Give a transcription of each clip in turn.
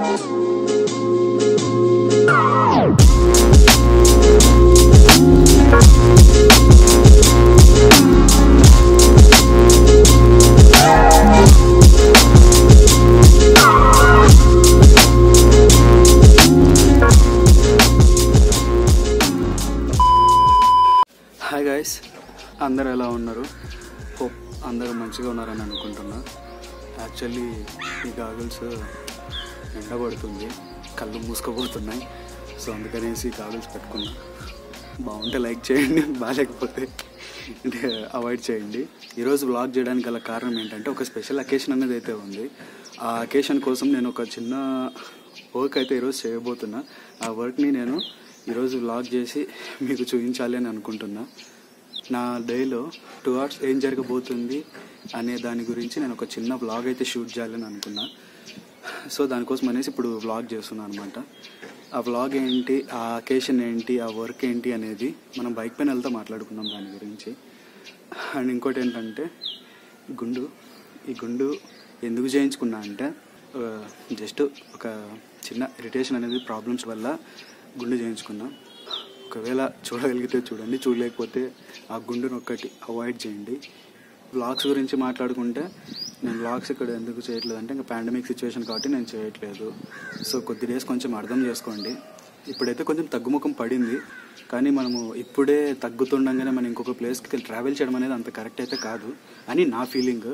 hi guys అందరు ఎలా ఉన్నారు హోప్ అందరూ మంచిగా ఉన్నారని అనుకుంటున్నా యాక్చువల్లీ ఈ గాగుల్స్ ఎండబడుతుంది కళ్ళు మూసుకుపోతున్నాయి సో అందుకనేసి గాగుల్స్ పెట్టుకున్నా బాగుంటే లైక్ చేయండి బాగాలేకపోతే అంటే అవాయిడ్ చేయండి ఈరోజు వ్లాగ్ చేయడానికి గల కారణం ఏంటంటే ఒక స్పెషల్ అకేషన్ అనేది అయితే ఉంది ఆ అకేషన్ కోసం నేను ఒక చిన్న వర్క్ అయితే ఈరోజు చేయబోతున్నా ఆ వర్క్ని నేను ఈరోజు వ్లాగ్ చేసి మీకు చూపించాలి అని అనుకుంటున్నా నా డేలో టూ అవర్స్ ఏం జరగబోతుంది అనే దాని గురించి నేను ఒక చిన్న వ్లాగ్ అయితే షూట్ చేయాలని అనుకున్నా సో దానికోసం అనేసి ఇప్పుడు వ్లాగ్ చేస్తున్నాను అనమాట ఆ వ్లాగ్ ఏంటి ఆ అకేషన్ ఏంటి ఆ వర్క్ ఏంటి అనేది మనం బైక్ పైన వెళ్తే మాట్లాడుకుందాం దాని గురించి అండ్ ఇంకోటి ఏంటంటే గుండు ఈ గుండు ఎందుకు చేయించుకున్నా అంటే జస్ట్ ఒక చిన్న ఇరిటేషన్ అనేది ప్రాబ్లమ్స్ వల్ల గుండు చేయించుకున్నా ఒకవేళ చూడగలిగితే చూడండి చూడలేకపోతే ఆ గుండును ఒక్కటి అవాయిడ్ చేయండి వ్లాగ్స్ గురించి మాట్లాడుకుంటే నేను వ్లాగ్స్ ఇక్కడ ఎందుకు చేయట్లేదు అంటే ఇంకా పాండమిక్ సిచ్యువేషన్ కాబట్టి నేను చేయట్లేదు సో కొద్ది డేస్ కొంచెం అర్థం చేసుకోండి ఇప్పుడైతే కొంచెం తగ్గుముఖం పడింది కానీ మనము ఇప్పుడే తగ్గుతుండగానే మనం ఇంకొక ప్లేస్కి ట్రావెల్ చేయడం అనేది అంత కరెక్ట్ అయితే కాదు అని నా ఫీలింగ్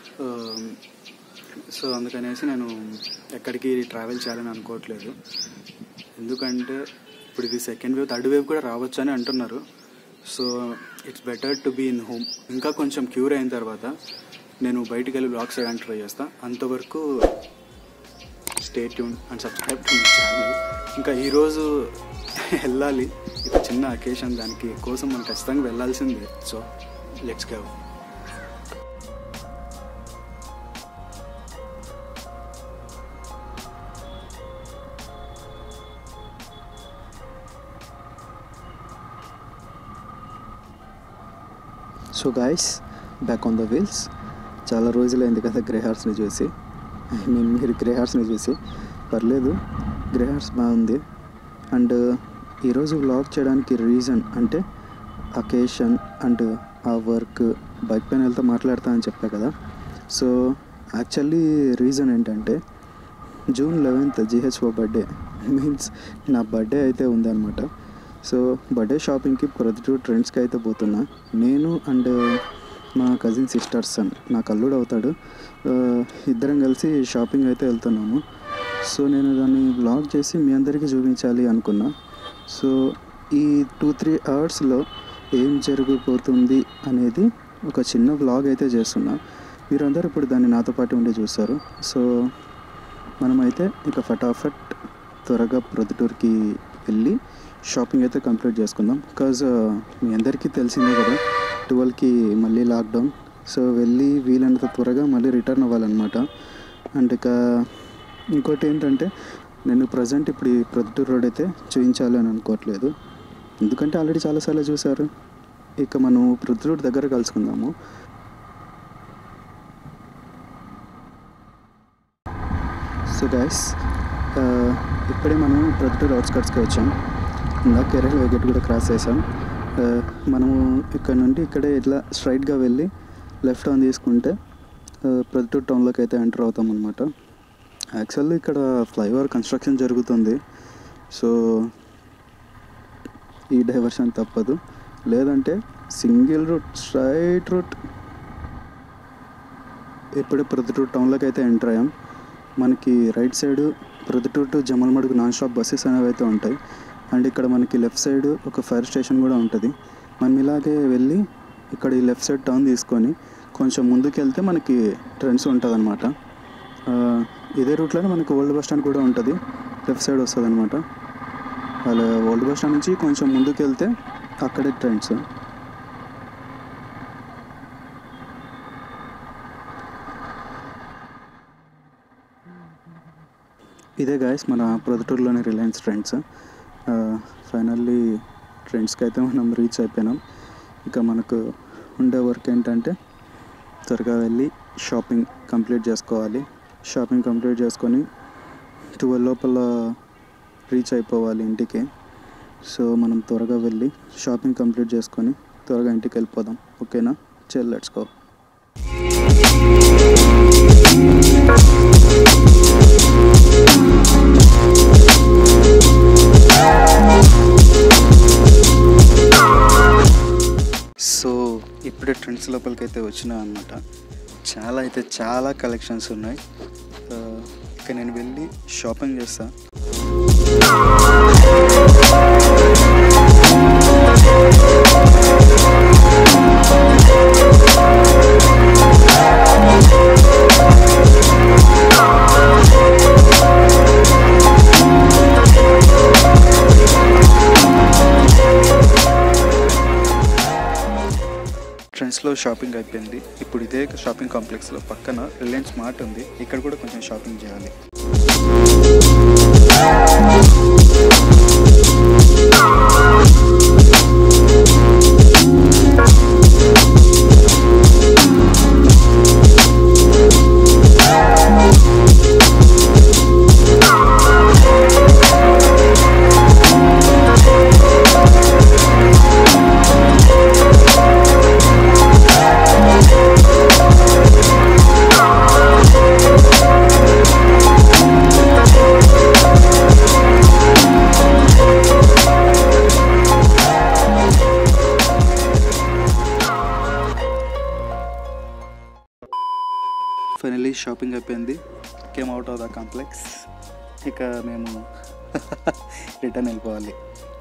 సో అందుకనేసి నేను ఎక్కడికి ట్రావెల్ చేయాలని అనుకోవట్లేదు ఎందుకంటే ఇప్పుడు ఇది సెకండ్ వేవ్ థర్డ్ వేవ్ కూడా రావచ్చు అని అంటున్నారు so it's better to be in home ఇంకా కొంచెం క్యూర్ అయిన తర్వాత నేను బయటికి వెళ్ళి బ్లాగ్స్ చేయడానికి ట్రై చేస్తాను అంతవరకు stay tune and subscribe to my channel ఇంకా ఈరోజు వెళ్ళాలి ఇది చిన్న అకేషన్ దానికి కోసం మనం ఖచ్చితంగా వెళ్ళాల్సిందే so let's go so guys back on the wheels చాలా రోజులైంది కదా గ్రే హార్స్ని చూసి నేను మీరు గ్రే హార్స్ని చూసి పర్లేదు గ్రే హార్స్ బాగుంది అండ్ ఈరోజు వ్లాగ్ చేయడానికి రీజన్ అంటే అకేషన్ అండ్ ఆ వర్క్ బైక్ పైన వెళ్తే మాట్లాడతా అని చెప్పా కదా సో యాక్చువల్లీ రీజన్ ఏంటంటే June eleventh GHO birthday means నా బర్త్డే అయితే ఉందన్నమాట సో బర్త్డే షాపింగ్కి ప్రొద్దుటూ ట్రెండ్స్కి అయితే పోతున్నా నేను అండ్ మా కజిన్ సిస్టర్ సన్ నా కల్లుడు అవుతాడు ఆ, ఇద్దరం కలిసి షాపింగ్ అయితే వెళ్తున్నాము సో నేను దాన్ని బ్లాగ్ చేసి మీ అందరికీ చూపించాలి అనుకున్నా సో ఈ టూ త్రీ అవర్స్లో ఏం జరిగిపోతుంది అనేది ఒక చిన్న బ్లాగ్ అయితే చేస్తున్నా మీరందరూ ఇప్పుడు దాన్ని నాతో పాటు ఉండి చూస్తారు సో మనమైతే ఇక ఫటాఫట్ త్వరగా ప్రొద్దుటూరుకి వెళ్ళి షాపింగ్ అయితే కంప్లీట్ చేసుకుందాం బికాజ్ మీ అందరికీ తెలిసిందే కదా ట్వెల్వ్కి మళ్ళీ లాక్డౌన్ సో వెళ్ళి వీలైనంత త్వరగా మళ్ళీ రిటర్న్ అవ్వాలన్నమాట అండ్ ఇక ఇంకోటి ఏంటంటే నేను ప్రజెంట్ ఇప్పుడు ఈ ప్రొద్దుటూరు రోడ్ అయితే చూపించాలి అని అనుకోవట్లేదు ఎందుకంటే ఆల్రెడీ చాలాసార్లు చూశారు ఇక మనం ప్రొద్దుటూరు దగ్గర కలుసుకుందాము సో గైస్ ఇప్పుడే మనం ప్రొద్దుటూరు అవుట్స్కట్స్కి వచ్చాం ఇందాక కేరళ గేట్ కూడా క్రాస్ చేసాం ఆ, మనము ఇక్కడ నుండి ఇక్కడే ఇట్లా స్ట్రైట్గా వెళ్ళి లెఫ్ట్ ఆన్ తీసుకుంటే ఆ, ప్రొద్దుటూరు టౌన్లోకి అయితే ఎంటర్ అవుతాం అనమాట యాక్చువల్లీ ఇక్కడ ఫ్లైఓవర్ కన్స్ట్రక్షన్ జరుగుతుంది సో ఈ డైవర్షన్ తప్పదు లేదంటే సింగిల్ రూట్ స్ట్రైట్ రూట్ ఇప్పుడే ప్రొద్దుటూరు టౌన్లోకి అయితే ఎంటర్ అయ్యాం మనకి right side Proddatur to Jammalamadugu non stop buses అనేవి అయితే ఉంటాయి అండ్ ఇక్కడ మనకి లెఫ్ట్ సైడ్ ఒక ఫైర్ స్టేషన్ కూడా ఉంటుంది మనం ఇలాగే వెళ్ళి ఇక్కడ ఈ లెఫ్ట్ సైడ్ టర్న్ తీసుకొని కొంచెం ముందుకు వెళ్తే మనకి ట్రెండ్స్ ఉంటుంది అనమాట ఇదే రూట్లోనే మనకి ఓల్డ్ బస్ స్టాండ్ కూడా ఉంటుంది లెఫ్ట్ సైడ్ వస్తుంది అనమాట వాళ్ళ ఓల్డ్ బస్ స్టాండ్ నుంచి కొంచెం ముందుకు వెళ్తే అక్కడే ట్రెండ్స్ ఇదే గాయస్ మన ప్రొద్దుటూరులోని రిలయన్స్ ట్రెండ్స్ ఫైనల్లీ ట్రెండ్స్కి అయితే మనం రీచ్ అయిపోయినాం ఇక మనకు ఉండే వర్క్ ఏంటంటే త్వరగా వెళ్ళి షాపింగ్ కంప్లీట్ చేసుకోవాలి షాపింగ్ కంప్లీట్ చేసుకొని ట్వెల్వ్ లోపల రీచ్ అయిపోవాలి ఇంటికి సో మనం త్వరగా వెళ్ళి షాపింగ్ కంప్లీట్ చేసుకొని త్వరగా ఇంటికి వెళ్ళిపోదాం ఓకేనా చెల్ లెట్స్ గో సో ఇప్పుడే ట్రెండ్స్ లోపలికి అయితే వచ్చినా అనమాట చాలా అయితే చాలా కలెక్షన్స్ ఉన్నాయి ఆ, ఇక నేను వెళ్ళి షాపింగ్ చేస్తా ట్రెండ్స్లో షాపింగ్ అయిపోయింది ఇప్పుడు ఇదే షాపింగ్ కాంప్లెక్స్లో పక్కన రిలయన్స్ మార్ట్ ఉంది ఇక్కడ కూడా కొంచెం షాపింగ్ చేయాలి ఫైనలీ షాపింగ్ అయిపోయింది came out of the complex ఇక మేము రిటర్న్ వెళ్ళిపోవాలి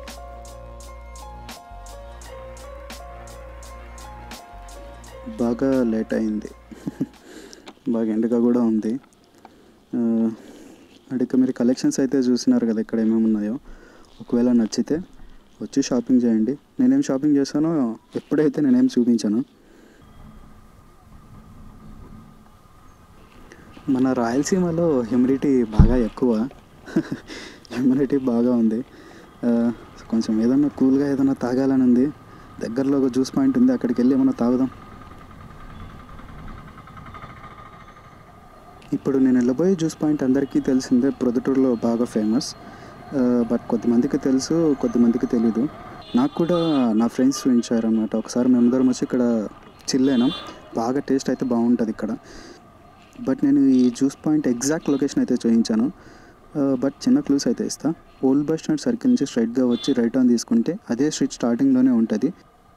బాగా లేట్ అయింది బాగా ఎండగా కూడా ఉంది ఆ, అంటే ఇక మీరు కలెక్షన్స్ అయితే చూసినారు కదా ఇక్కడ ఏమేమి ఉన్నాయో ఒకవేళ నచ్చితే వచ్చి షాపింగ్ చేయండి నేనేం షాపింగ్ చేశానో ఎప్పుడైతే నేనేం చూపించాను మన రాయలసీమలో హ్యూమిడిటీ బాగా ఎక్కువ హ్యూమిడిటీ బాగా ఉంది ఆ, కొంచెం ఏదన్నా కూల్గా ఏదన్నా తాగాలని ఉంది దగ్గరలో ఒక జ్యూస్ పాయింట్ ఉంది అక్కడికి వెళ్ళి ఏమన్నా తాగుదాం ఇప్పుడు నేను వెళ్ళబోయే జ్యూస్ పాయింట్ అందరికీ తెలిసిందే ప్రొద్దుటూరులో బాగా ఫేమస్ బట్ కొద్దిమందికి తెలుసు కొద్దిమందికి తెలీదు నాకు కూడా నా ఫ్రెండ్స్ చూపించారనమాట ఒకసారి మేమందరం వచ్చి ఇక్కడ చిల్ అయినాం బాగా టేస్ట్ అయితే బాగుంటుంది ఇక్కడ బట్ నేను ఈ జ్యూస్ పాయింట్ ఎగ్జాక్ట్ లొకేషన్ అయితే చూపించాను బట్ చిన్న క్లూస్ అయితే ఇస్తా ఓల్డ్ బస్ స్టాండ్ సర్కిల్ నుంచి స్ట్రైట్గా వచ్చి రైట్ ఆన్ తీసుకుంటే అదే స్ట్రీట్ స్టార్టింగ్లోనే ఉంటుంది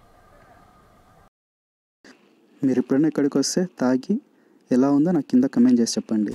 మీరు ఎప్పుడైనా ఇక్కడికి వస్తే తాగి ఎలా ఉందో నాకు కింద కమెంట్ చేసి చెప్పండి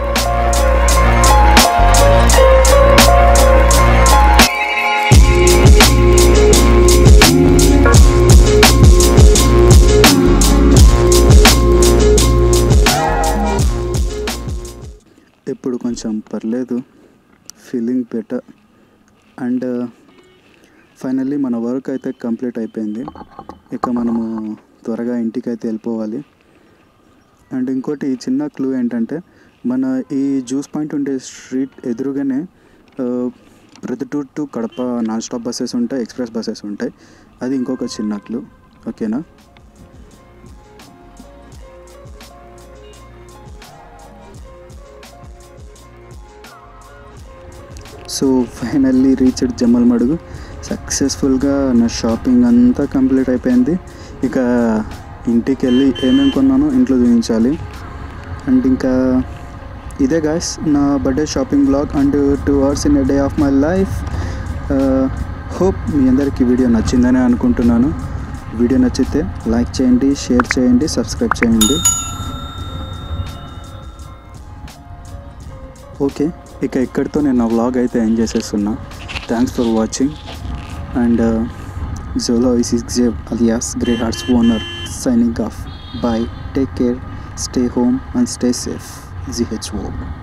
ఇప్పుడు కొంచెం పర్లేదు ఫీలింగ్ బెటర్ అండ్ ఫైనల్లీ మన వర్క్ అయితే కంప్లీట్ అయిపోయింది ఇక మనము త్వరగా ఇంటికి అయితే వెళ్ళిపోవాలి అండ్ ఇంకోటి చిన్న క్లూ ఏంటంటే మన ఈ జ్యూస్ పాయింట్ ఉండే స్ట్రీట్ ఎదురుగానే ఆ, Proddatur to Kadapa non stop buses ఉంటాయి ఎక్స్ప్రెస్ బస్సెస్ ఉంటాయి అది ఇంకొక చిన్న క్లూ ఓకేనా సో ఫైనల్లీ రీచ్డ్ జమ్మల్ మడుగు సక్సెస్ఫుల్గా నా షాపింగ్ అంతా కంప్లీట్ అయిపోయింది ఇక ఇంటికి వెళ్ళి ఏమేమి కొన్నానో ఇంట్లో చూపించాలి అండ్ ఇంకా ఇదే గాయస్ నా birthday shopping blog and two hours in a day of my life hope మీ అందరికీ వీడియో నచ్చిందని అనుకుంటున్నాను వీడియో నచ్చితే లైక్ చేయండి షేర్ చేయండి సబ్స్క్రైబ్ చేయండి ఓకే ఇక ఇక్కడితో నేను నా వ్లాగ్ అయితే ఎండ్ చేసేస్తున్నా థ్యాంక్స్ ఫర్ వాచింగ్ అండ్ జోలో ఇస్ జేవ్ alias grey hearts owner signing off bye take care stay home and stay safe జిహెచ్ఓ